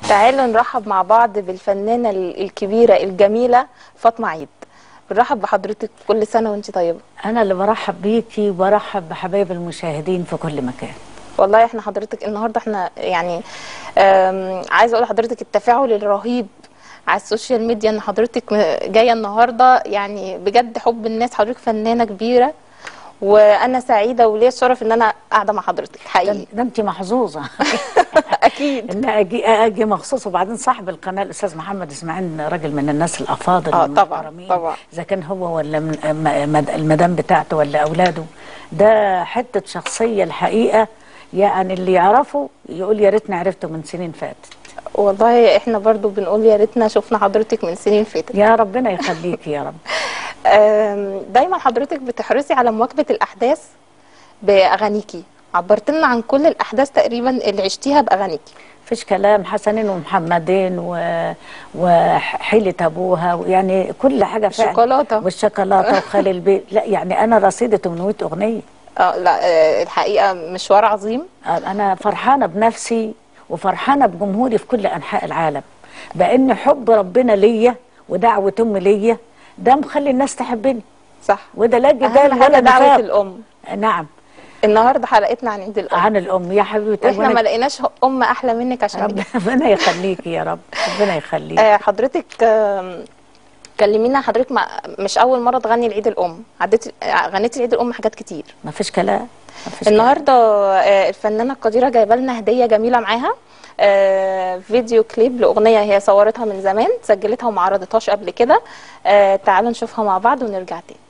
تعالوا نرحب مع بعض بالفنانة ال- الكبيرة الجميلة فاطمة عيد بنرحب بحضرتك كل سنة وانت طيبة أنا اللي برحب بيكي وبرحب بحبايب المشاهدين في كل مكان والله احنا حضرتك النهاردة احنا يعني آم، عايزة اقول لحضرتك التفاعل الرهيب على السوشيال ميديا ان حضرتك م- جاية النهاردة يعني بجد حب الناس حضرتك فنانة كبيرة وانا سعيدة وليا الشرف ان انا قاعدة مع حضرتك حقيقي ده ده أنت محظوظة اكيد إن أجي أجي مخصوص وبعدين صاحب القناة الأستاذ محمد إسماعيل راجل من الناس الأفاضل آه، طبعاً، المحترمين. طبعاً. إذا كان هو ولا من- م- مد- المدام بتاعته ولا أولاده ده حتة شخصية الحقيقة يعني اللي يعرفه يقول يا ريتني عرفته من سنين فاتت والله احنا برضو بنقول يا ريتنا شفنا حضرتك من سنين فاتت يا ربنا يخليكي يا رب آم، دايما حضرتك بتحرصي على مواكبة الأحداث بأغانيكي عبرت لنا عن كل الأحداث تقريبا اللي عشتيها بأغانيكي فيش كلام حسنين ومحمدين و... وحيلة أبوها يعني كل حاجة فعلا الشوكولاتة. والشوكولاتة وخالي البيت لا يعني أنا رصيدة 800 أغنية اه لا آه، الحقيقة مشوار عظيم أنا فرحانة بنفسي وفرحانة بجمهوري في كل أنحاء العالم بأن حب ربنا ليا ودعوة أمي ليا ده مخلي الناس تحبني صح وده لا جدال أهم حاجة ولا دعوة نفاق الأم نعم النهاردة حلقتنا عن عيد الأم عن الأم يا حبيبتي واحنا ما ربنا- لقيناش أم أحلى منك عشان رب- ربنا يخليكي يا رب ربنا يخليكي آه، حضرتك آم، كلمينا حضرتك ما مش أول مرة تغني لعيد الأم عديتي آه، غنيتي لعيد الأم حاجات كتير ما فيش كلام ما فيش كلام. النهارده آه، الفنانه القديره جايبه لنا هديه جميله معاها آه، فيديو كليب لاغنيه هي صورتها من زمان سجلتها وما عرضتهاش قبل كده آه، تعالوا نشوفها مع بعض ونرجع تاني